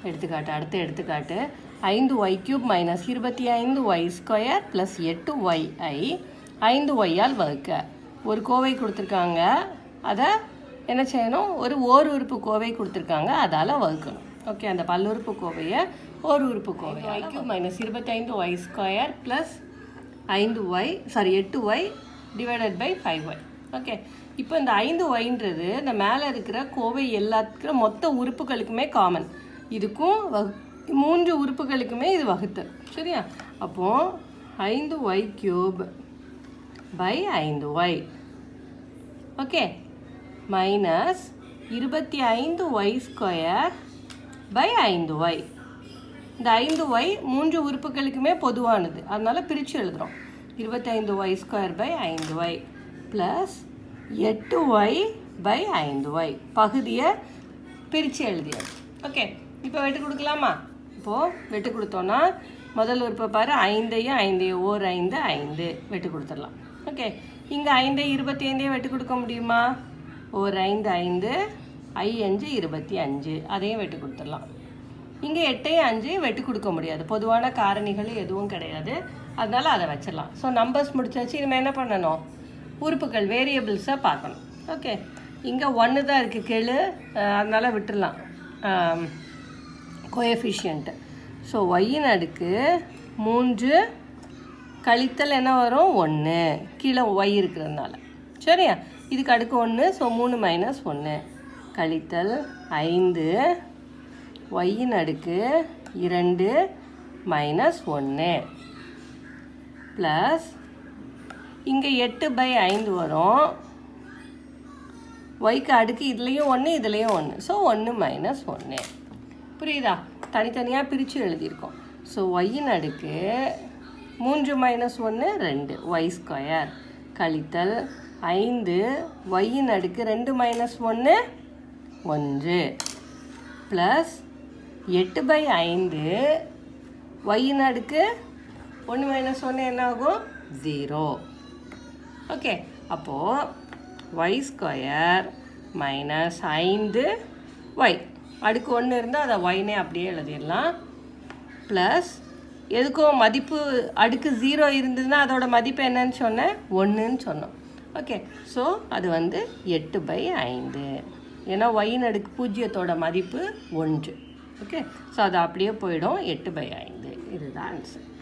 எடுத்துக்காட்டு அடுத்த எடுத்துக்காட்டு ஐந்து ஒய் கியூப் மைனஸ் இருபத்தி ஐந்து ஒய் ஸ்கொயர் ப்ளஸ் எட்டு ஒய் ஐ ஐந்து ஒய்யால் வகுக்க ஒரு கோவை கொடுத்துருக்காங்க அதை என்ன செய்யணும் ஒரு ஓர் உறுப்பு கோவை கொடுத்துருக்காங்க அதால் வகுக்கணும் ஓகே அந்த பல்லுறுப்பு கோவையை ஓர் உறுப்பு கோவை ஒய் கியூப் மைனஸ் இருபத்தைந்து ஒய் ஸ்கொயர் ப்ளஸ் ஐந்து ஒய் சாரி எட்டு y divided by five y okay இப்போ இந்த ஐந்து ஒய்ன்றது இந்த மேலே இருக்கிற கோவை எல்லாத்துக்கும் மொத்த உறுப்புகளுக்குமே காமன் இதுக்கும் வகு மூன்று உறுப்புகளுக்குமே இது வகுத்தல் சரியா அப்போது ஐந்து ஒய் கியூப் பை ஐந்து ஒய் ஓகே மைனஸ் இருபத்தி ஐந்து ஒய் ஸ்கொயர் பை ஐந்து ஒய் இந்த ஐந்து ஒய் மூன்று உறுப்புகளுக்குமே பொதுவானது அதனால பிரித்து எழுதுகிறோம் இருபத்தைந்து ஒய் ஸ்கொயர் பை ஐந்து ஒய் ப்ளஸ் எட்டு ஒய் பை ஐந்து ஒய் பகுதியை பிரித்து எழுதியாச்சு ஓகே இப்போ வெட்டு கொடுக்கலாமா இப்போது வெட்டு கொடுத்தோன்னா முதல் உறுப்பை பாரு ஐந்தையும் ஐந்தையும் ஓர் ஐந்து ஐந்து வெட்டு கொடுத்துடலாம் ஓகே இங்கே ஐந்து இருபத்தி ஐந்தையும் வெட்டு கொடுக்க முடியுமா ஓர் ஐந்து ஐந்து ஐ அஞ்சு இருபத்தி அஞ்சு அதையும் வெட்டு கொடுத்துடலாம் இங்கே எட்டையும் அஞ்சையும் வெட்டி கொடுக்க முடியாது பொதுவான காரணிகள் எதுவும் கிடையாது அதனால அதை வச்சிடலாம் ஸோ நம்பர்ஸ் முடிச்சாச்சு இனிமேல் என்ன பண்ணணும் உறுப்புகள் வேரியபிள்ஸை பார்க்கணும் ஓகே இங்கே ஒன்று தான் இருக்குது கெழு அஹ் அதனால விட்டுடலாம் கோஎஃபிஷியன்ட்டு ஸோ ஒய்யின் அடுக்கு மூன்று கழித்தல் என்ன வரும் ஒன்று கீழே ஒய் இருக்கிறதுனால சரியா இதுக்கு அடுக்கு ஒன்று ஸோ மூணு மைனஸ் ஒன்று கழித்தல் ஐந்து ஒய்யின் அடுக்கு இரண்டு மைனஸ் ஒன்று ப்ளஸ் இங்கே எட்டு பை ஐந்து வரும் ஒய்க்கு அடுக்கு இதுலேயும் ஒன்று இதுலேயும் ஒன்று ஸோ ஒன்று மைனஸ் ஒன்று புரியுதா தனித்தனியாக பிரித்து எழுதியிருக்கோம் ஸோ ஒய்யின் அடுக்கு மூன்று மைனஸ் ஒன்று ரெண்டு ஒய் ஸ்கொயர் கழித்தல் ஐந்து ஒய்யின் அடுக்கு ரெண்டு மைனஸ் ஒன்று ஒன்று ப்ளஸ் எட்டு பை ஐந்து ஒய்யின் அடுக்கு ஒன்று மைனஸ் ஒன்று என்ன ஆகும் ஜீரோ ஓகே அப்போது ஒய் ஸ்கொயர் மைனஸ் ஐந்து ஒய் அடுக்கு ஒன்று இருந்தால் அதை ஒய்னே அப்படியே எழுதிடலாம் ப்ளஸ் எதுக்கும் மதிப்பு அடுக்கு ஜீரோ இருந்ததுன்னா அதோட மதிப்பு என்னன்னு சொன்னேன் ஒன்றுன்னு சொன்னோம் ஓகே ஸோ அது வந்து எட்டு பை ஐந்து ஏன்னா ஒயின் அடுக்கு பூஜ்ஜியத்தோட மதிப்பு ஒன்று ஓகே ஸோ அது அப்படியே போயிடும் எட்டு பை ஐந்து இதுதான் ஆன்சர்